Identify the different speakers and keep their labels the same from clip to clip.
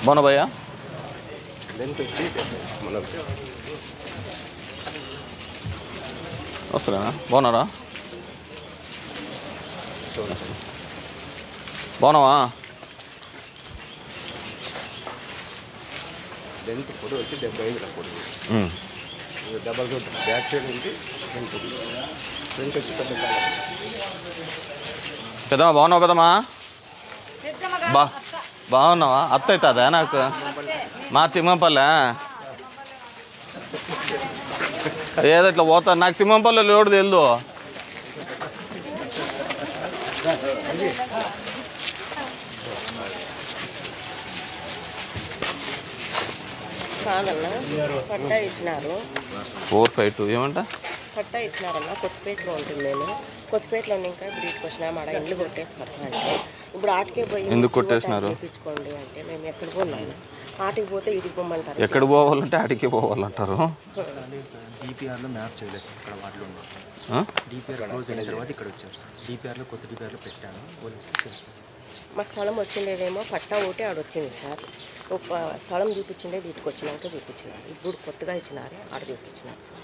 Speaker 1: బాగున్నా భయ్యా
Speaker 2: లెంత్ వచ్చి మనం
Speaker 1: వస్తున్నా బాగున్నారా బాగున్నావా
Speaker 2: లెంత్ పొడవు వచ్చి డెబ్బై ఐదు పొడవు
Speaker 1: ఉమ్.
Speaker 2: ఇది డబల్ రోడ్ బ్యాక్ సైడ్ ఉంది ఫ్రంట్ ఉంది ఫ్రంట్ వచ్చి పెద్ద కాలం
Speaker 1: పెద్దమ్మా బాగున్నావు పెద్దమ్మా బా బాగున్నావా అత్త అవుతుందా నాకు మా తిమ్మంపల్లె ఏదో ఇట్లా పోతా నాకు తిమ్మంపల్లె లోడు తెలుదు
Speaker 3: కాదన్నా పట్టా ఇచ్చినారు
Speaker 1: ఫోర్ ఫైవ్ టూ ఏమంట
Speaker 3: పట్టా ఇచ్చినారన్న కొత్తపేటలో ఉంటుంది నేను కొత్తపేటలో ఇంకా ఇప్పుడు ఇటుకు వచ్చినాము ఆడ ఇల్లు కొట్టేసారు అంటే ఇప్పుడు ఆటకే పోయి
Speaker 1: ఎందుకు కొట్టేసినారు?
Speaker 3: తెప్పించుకోండి అంటే మేము ఎక్కడికి పోన్నాము ఆటికి పోతే ఇటుకు పొమ్మంటారు
Speaker 1: ఎక్కడ పోవాలంటే ఆడికి పోవాలంటారు
Speaker 4: డిపిఆర్లో మ్యాప్ చేయలేదు సార్ ఇక్కడ వాటిలో ఉన్నారు
Speaker 1: ఆ?
Speaker 4: డిపిఆర్ క్లోజ్ అయిన తర్వాత ఇక్కడ వచ్చారు సార్ డిపిఆర్లో కొత్త డిపిఆర్లో పెట్టాను వాళ్ళు వస్తే చేస్తాను
Speaker 3: మాకు స్థలం వచ్చిండేదేమో పట్టా ఒకటి ఆడ వచ్చింది సార్ ఒక స్థలం చూపించిండేది ఇటుకు వచ్చినాక చూపించినారు ఇప్పుడు కొత్తగా ఇచ్చినారే ఆడ చూపించినారు సార్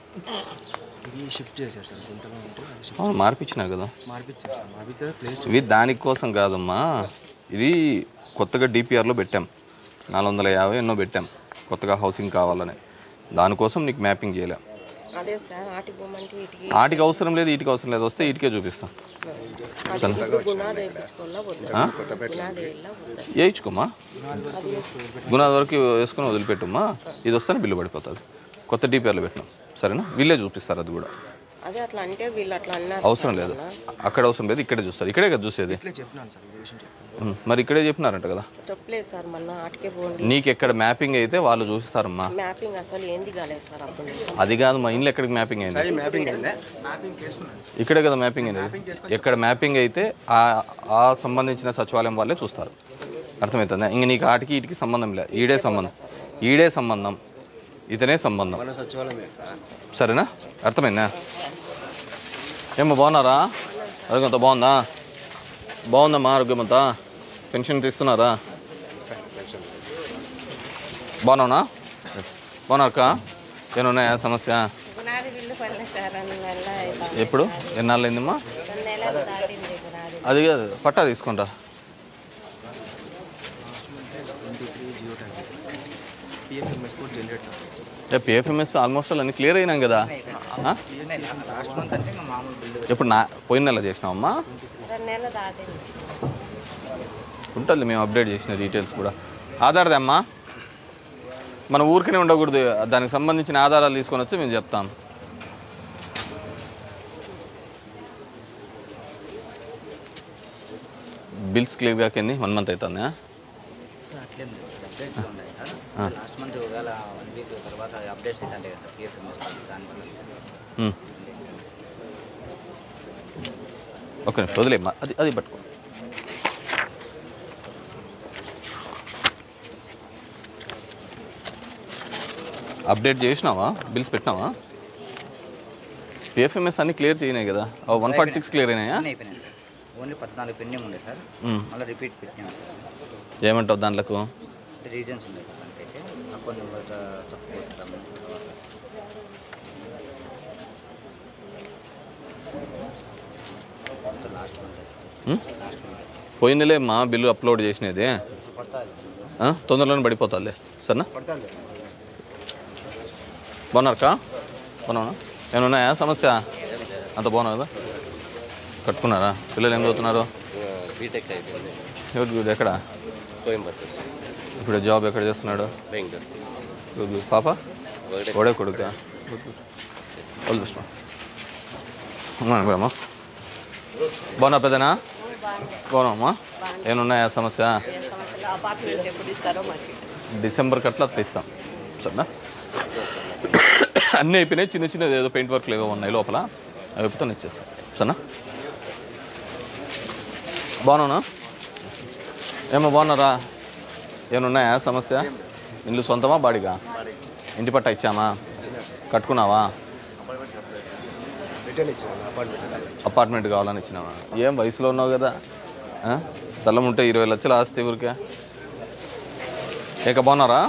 Speaker 4: ఇది షిఫ్ట్ చేశారు సార్ కొంతగా ఉంటే అది షిఫ్ట్
Speaker 1: అవును మార్పించినా కదా
Speaker 4: మార్పిచ్చారు సార్ మార్పితే ప్లేస్
Speaker 1: ఇవి దానికోసం కాదమ్మా ఇది కొత్తగా డిపిఆర్లో పెట్టాం నాలుగు వందల యాభై ఎన్నో పెట్టాం కొత్తగా హౌసింగ్ కావాలని దానికోసం నీకు మ్యాపింగ్ చేయలేం
Speaker 3: అదే సార్ ఆటికి పోమంటే ఇటుకి
Speaker 1: ఆటికి అవసరం లేదు వీటికి అవసరం లేదు వస్తే ఇటుకే చూపిస్తాం
Speaker 3: ఆటికి ఇప్పుడు గుణాలు వేయించుకోవాలా వద్దా గుణాలు వేయాలా వద్దా
Speaker 1: వేయించుకోమా గుణాది వరకు వేసుకొని వదిలిపెట్టుమ్మా ఇది వస్తేనే బిల్లు పడిపోతుంది కొత్త డిపిఆర్లో పెట్టినాం సరేనా వీళ్ళే చూపిస్తారు అది కూడా
Speaker 3: అదే అట్లా అంటే వీళ్ళు అట్లా అన్నారు
Speaker 1: అవసరం లేదు అక్కడ అవసరం లేదు ఇక్కడే చూస్తారు ఇక్కడే కదా చూసేది
Speaker 4: ఇట్లే చెప్పినాను సార్ ఈ విషయం చెప్పాను
Speaker 1: ఉం, మరి ఇక్కడే చెప్పినారంట కదా
Speaker 3: చెప్పలేదు సార్ మళ్ళీ ఆటకే పోండి
Speaker 1: నీకు ఎక్కడ మ్యాపింగ్ అయితే వాళ్ళు చూపిస్తారమ్మా
Speaker 3: మ్యాపింగ్ అసలు ఏంది కాలేదు సార్ అప్పుడు
Speaker 1: అది కాదు మా ఇంట్లో ఎక్కడికి మ్యాపింగ్ అయింది
Speaker 2: సాయి మ్యాపింగ్ అయిందా
Speaker 1: ఇక్కడే కదా మ్యాపింగ్ అనేది ఎక్కడ మ్యాపింగ్ అయితే ఆ ఆ సంబంధించిన సచివాలయం వాళ్ళే చూస్తారు అర్థమవుతుందా ఇంక నీకు ఆటికి ఇటుకి సంబంధం లేదు ఈడే సంబంధం ఈడే సంబంధం ఇతనే సంబంధం
Speaker 2: మన సచివాలయం
Speaker 1: సరేనా అర్థమైందా ఏమో బాగున్నారా ఆరోగ్యం అంతా బాగుందా బాగుందమ్మా ఆరోగ్యం అంతా పెన్షన్ తీస్తున్నారా
Speaker 2: సార్ పెన్షన్
Speaker 1: బాగున్నావునా బాగున్నారక్క ఏమున్నాయా సమస్య
Speaker 3: గుణాది బిల్లు పడలేదు సార్ రెండు నెలలు అవుతా
Speaker 1: ఎప్పుడు ఎన్నాళ్ళు అయిందమ్మా
Speaker 3: రెండు నెలలు దాటింది గుణాది
Speaker 1: అది కాదు పట్టా తీసుకుంటా
Speaker 4: twenty three geo tag PFMS కూడా జనరేట్ అవుతుంది సార్
Speaker 1: ఏ పిఎఫ్ఎంఎస్ ఆల్మోస్ట్ అన్ని క్లియర్ అయినాం కదా ఆ? ఎప్పుడు నా పోయిన నెల చేసినావమ్మా
Speaker 3: రెండు నెలలు దాటింది
Speaker 1: ఉంటుంది మేము అప్డేట్ చేసిన డీటెయిల్స్ కూడా ఆధారదే అమ్మా మన ఊరికనే ఉండకూడదు దానికి సంబంధించిన ఆధారాలు తీసుకొని వచ్చి మేము చెప్తాం బిల్స్ క్లియర్ కాకింది వన్ మంత్ అవుతుంది
Speaker 5: అట్లేం లేదు సార్ అప్డేట్స్ ఉన్నాయి సార్ లాస్ట్ మంత్ ఒకవేళ వన్ వీక్ తర్వాత అప్డేట్స్ అయితే అంటే కదా పిఎఫ్ఎంఎస్ దానివల్ల
Speaker 1: ఓకే వదిలేమ్మా అది అది పట్టుకో అప్డేట్ చేసినావా బిల్స్ పెట్టినావా పిఎఫ్ఎంఎస్ అన్ని క్లియర్ చేయనాయి కదా వన్ ఫార్టీ సిక్స్ క్లియర్ అయినాయా
Speaker 5: అన్నీ అయిపోయినాయి సార్ ఓన్లీ పద్నాలుగు పెండింగ్ ఉండే సార్
Speaker 1: మ్మ్.
Speaker 5: మళ్ళీ రిపీట్ పెట్టాము సార్
Speaker 1: ఏమంటావు దాంట్లో
Speaker 5: అంటే రీజన్స్ ఉన్నాయి సార్ దానికైతే అకౌంట్ నెంబర్ తప్పు పెట్టడం తర్వాత లాస్ట్ మంత్ లాస్ట్ మంత్
Speaker 1: పోయిన నెలే మా బిల్లు అప్లోడ్ చేసినది
Speaker 5: పడుతుంది
Speaker 1: ఆ? తొందరలోనే పడిపోతుంది సరేనా
Speaker 2: పడుతుంది
Speaker 1: బాగున్నారకా బాగున్నా ఏమైనా ఉన్నాయా సమస్య అంత బాగున్నా కదా కట్టుకున్నారా పిల్లలు ఏం చదువుతున్నారు
Speaker 2: బీటెక్ అయిపోయింది
Speaker 1: ఎవరు గుడ్ ఎక్కడ
Speaker 2: కోయంబత్తూర్
Speaker 1: ఇప్పుడు జాబ్ ఎక్కడ చేస్తున్నాడు
Speaker 2: బెంగళూరు
Speaker 1: గుడ్ గుడ్ పాప ఓడే కొడుక గుడ్ గుడ్ ఆల్ బెస్ట్ ఉన్నాను కూడమ్మా బాగున్నా పెద్దనా బాగున్నామ్మా ఏమన్నాయా సమస్య
Speaker 3: సంవత్సరాలు అపార్ట్మెంట్ ఎప్పుడు ఇస్తారో మాకు
Speaker 1: డిసెంబర్ కట్లా అట్లా ఇస్తాం సరేనా అన్నీ అయిపోయినాయి చిన్న చిన్నది ఏదో పెయింట్ వర్క్లు ఏవో ఉన్నాయి లోపల అవి అయిపోతే ఇచ్చేస్తాం సరేనా బాగున్నానా ఏమో బాగున్నారా ఏమన్నాయా సమస్య ఇల్లు సొంతమా బాడిగా ఇంటి పట్ట ఇచ్చామా కట్టుకున్నావా
Speaker 2: రిటర్న్ ఇచ్చాను అపార్ట్మెంట్
Speaker 1: అపార్ట్మెంట్ కావాలని ఇచ్చినావా ఏం వయసులో ఉన్నావు కదా ఆ? స్థలం ఉంటే ఇరవై లక్షలు ఆస్తి ఊరికే ఇక బాగున్నారా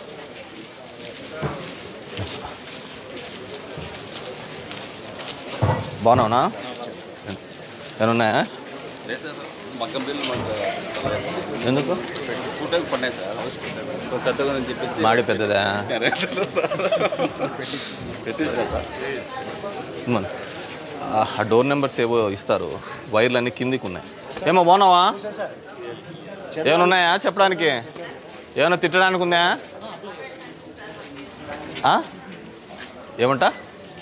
Speaker 1: బాగున్నావునా ఏమైనా ఉన్నాయా
Speaker 6: మగ్గం బిల్లు మనకు
Speaker 1: ఎందుకు
Speaker 6: ఫోటోకి పడినాయి సార్ పెద్దగా అని చెప్పేసి
Speaker 1: మాడి పెద్దదా
Speaker 6: పెట్టించా సార్
Speaker 1: ఇమ్మను. ఆ డోర్ నెంబర్స్ ఏవో ఇస్తారు వైర్లు అన్నీ కిందికి ఉన్నాయి ఏమో బాగున్నావా ఏమైనా ఉన్నాయా చెప్పడానికి ఏమైనా తిట్టడానికి ఉందా ఆ? ఏమంటా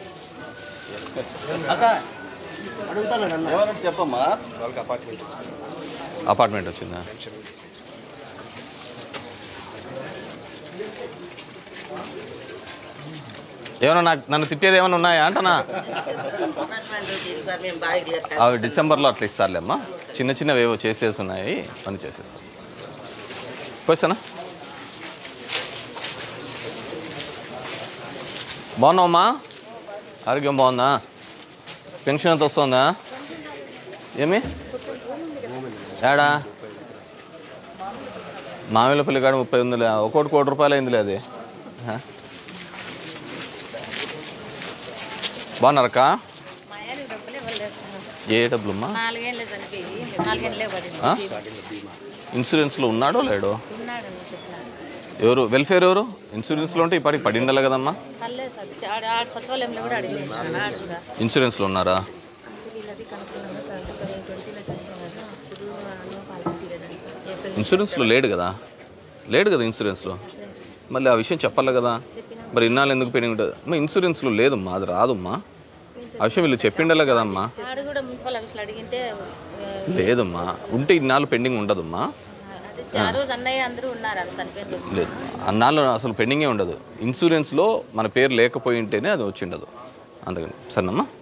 Speaker 6: ఏమన్నా చెప్పమ్మా
Speaker 2: వాళ్ళకి అపార్ట్మెంట్ వచ్చింది
Speaker 1: అపార్ట్మెంట్ వచ్చిందా ఏమైనా నాకు నన్ను తిట్టేది ఏమైనా ఉన్నాయా అంటనా
Speaker 3: సార్ మేము బాగా
Speaker 1: అవి డిసెంబర్లో అట్లా ఇస్తారులే అమ్మా చిన్న చిన్నవి ఏవో చేసేసి ఉన్నాయి పని చేసేస్తాం పోయిస్తానా బాగున్నావమ్మా ఆరోగ్యం బాగుందా పెన్షన్ ఎంత వస్తుందా ఏమి ఏడా మామిళ్ళపల్లి కాడ ముప్పై ఉందిలే ఒకటి కోటి రూపాయలు అయిందిలే అది హ? బాగున్నారక్క
Speaker 7: మా ఆయన డబ్బులు ఇవ్వలేదు సార్.
Speaker 1: ఏ డబ్బులమ్మా
Speaker 7: నాలుగేళ్ళు చనిపోయి నాలుగేళ్ళే పడింది
Speaker 1: ఆ? ఇన్సూరెన్స్లో ఉన్నాడో లేడో
Speaker 7: ఉన్నాడని చెప్పినాడు
Speaker 1: ఎవరు వెల్ఫేర్ ఎవరు ఇన్సూరెన్స్లో ఉంటే ఇప్పటికి పడి ఉండాలి కదమ్మా
Speaker 7: పర్లేదు సార్ ఆడ ఆడ సచివాలయంలో కూడా అడిగి ఆడ కూడా
Speaker 1: ఇన్సూరెన్స్లో ఉన్నారా
Speaker 7: వీళ్ళది కనుక్కున్నాము సార్ ట్వంటీలో చనిపోయినారు అప్పుడు నో పాలసీ పీరియడ్ అని సార్ ఏప్రిల్
Speaker 1: ఇన్సూరెన్స్లో లేడు కదా లేడు కదా ఇన్సూరెన్స్లో మళ్ళీ ఆ విషయం చెప్పాలి కదా మరి ఇన్నాళ్ళు ఎందుకు పెండింగ్ ఉంటుంది అమ్మా ఇన్సూరెన్స్లో లేదమ్మా అది రాదమ్మా ఆ విషయం వీళ్ళు చెప్పిండాలి కదమ్మా
Speaker 7: ఆడ కూడా మున్సిపల్ ఆఫీస్లో అడిగింటే ఆ,
Speaker 1: లేదమ్మా ఉంటే ఇన్నాళ్ళు పెండింగ్ ఉండదమ్మా
Speaker 7: అదే ఆ రోజు అన్నయ్య అందరూ ఉన్నారు అది చనిపోయిన రోజు
Speaker 1: లేదు అన్నాళ్ళు అసలు పెండింగే ఉండదు ఇన్సూరెన్స్లో మన పేరు లేకపోయి ఉంటేనే అది వచ్చి ఉండదు అందుకని సరేనమ్మా